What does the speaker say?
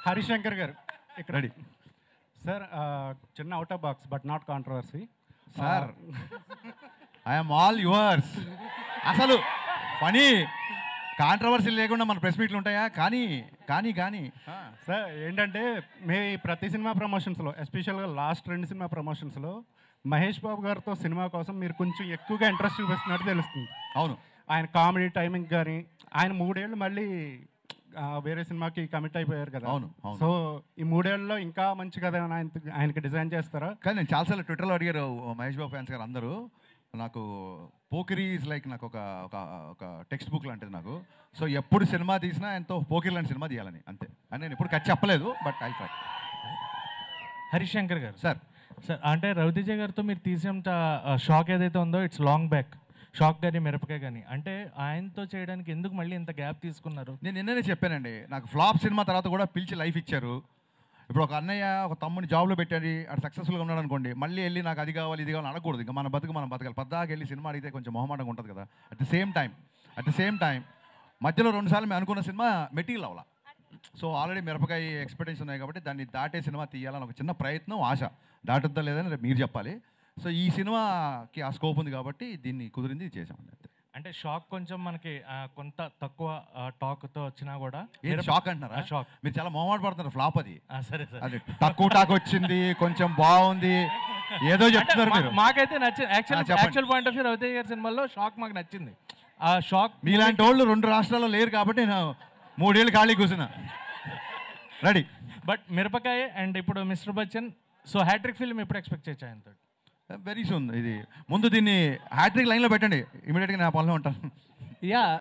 హరిశంకర్ గారు ఇక్కడ ready sir ఆ, చిన్న out of box but not controversy sir I'm all yours అసలు పని కాంట్రవర్సీ లేకుండా మన ప్రెస్ మీట్లు ఉంటాయా కానీ కానీ కానీ ఆ, సార్ ఏంటంటే మే ప్రతి సినిమా ప్రమోషన్స్లో ఎస్పెషల్గా లాస్ట్ రెండు సినిమా ప్రమోషన్స్లో మహేష్ బాబు గారితో సినిమా కోసం మీరు కొంచెం ఎక్కువగా ఇంట్రెస్ట్ చూపిస్తున్నట్టు తెలుస్తుంది అవును ఆయన కామెడీ టైమింగ్ కానీ ఆయన మూడేళ్ళు మళ్ళీ ఆ, వేరే సినిమాకి కమిట్ అయిపోయారు కదా అవును, అవును. సో ఈ మూడేళ్ళలో ఇంకా మంచి కథ ఏమైనా ఆయన ఆయనకి డిజైన్ చేస్తారా కానీ నేను చాలాసార్లు ట్విట్టర్లో అడిగారు మహేష్ బాబు ఫ్యాన్స్ గారు అందరూ నాకు పోకిరి ఈజ్ లైక్ నాకు ఒక ఒక ఒక టెక్స్ట్ బుక్ లాంటిది నాకు సో ఎప్పుడు సినిమా తీసినా ఎంతో పోకిరి లాంటి సినిమా తీయాలని అంతే అని నేను ఎప్పుడు ఖర్చు చెప్పలేదు బట్ ఐ ట్రై హరిశంకర్ గారు సార్ సార్ అంటే రవితేజ గారితో మీరు తీసేంత షాక్ ఏదైతే ఉందో ఇట్స్ లాంగ్ బ్యాక్ షాక్ కానీ మిరపకాయ కానీ అంటే ఆయనతో చేయడానికి ఎందుకు మళ్ళీ ఇంత గ్యాప్ తీసుకున్నారు నేను నిన్ననే చెప్పానండి నాకు ఫ్లాప్ సినిమా తర్వాత కూడా పిలిచి లైఫ్ ఇచ్చారు ఇప్పుడు ఒక అన్నయ్య ఒక తమ్ముని జాబ్లో పెట్టాడు అటు సక్సెస్ఫుల్గా ఉన్నాడు అనుకోండి మళ్ళీ వెళ్ళి నాకు అది కావాలి ఇది కావాలి అనకూడదు ఇంకా మన బతుకు మనం బతకాలి పద్దాకి వెళ్ళి సినిమా అడిగితే కొంచెం మొహమాటంగా ఉంటుంది కదా at the same time at the same time మధ్యలో రెండుసార్లు మేము అనుకున్న సినిమా మెటీరియల్ అవ్వాల సో ఆల్రెడీ మిరపకాయ ఎక్స్పెక్టేషన్ ఉన్నాయి కాబట్టి దాన్ని దాటే సినిమా తీయాలని ఒక చిన్న ప్రయత్నం ఆశ దాటుద్దా లేదని రేపు మీరు చెప్పాలి సో ఈ సినిమాకి ఆ స్కోప్ ఉంది కాబట్టి దీన్ని కుదిరింది చేసామండి అంతే అంటే షాక్ కొంచెం మనకి ఆ, కొంత తక్కువ టాక్తో వచ్చినా కూడా ఏంటి షాక్ అంటున్నారా ఆ, షాక్ మీరు చాలా మొహమాట పడుతున్నారు ఫ్లాప్ అది ఆ, సరే సరే అది తక్కువ టాక్ వచ్చింది కొంచెం బాగుంది ఏదో చెప్తున్నారు మా- మీరు మాకైతే నచ్చింది యాక్చువల్ ఆ, చెప్పండి. Actual point of view Ravi Teja గారి సినిమాలో షాక్ మాకు నచ్చింది ఆ షాక్ మీలాంటి వాళ్ళు రెండు రాష్ట్రాల్లో లేరు కాబట్టి నేను మూడేళ్ళు ఖాళీ కూర్చున్నా రెడీ బట్ మిరపకాయ అండ్ ఇప్పుడు mister Bachchan so hat trick film ఎప్పుడు ఎక్స్పెక్ట్ చేయొచ్చు ఆయనతో వెరీ సూన్ ఇది ముందు దీన్ని హ్యాట్రిక్ లైన్లో పెట్టండి ఇమీడియట్గా నా పనిలో ఉంటాను యా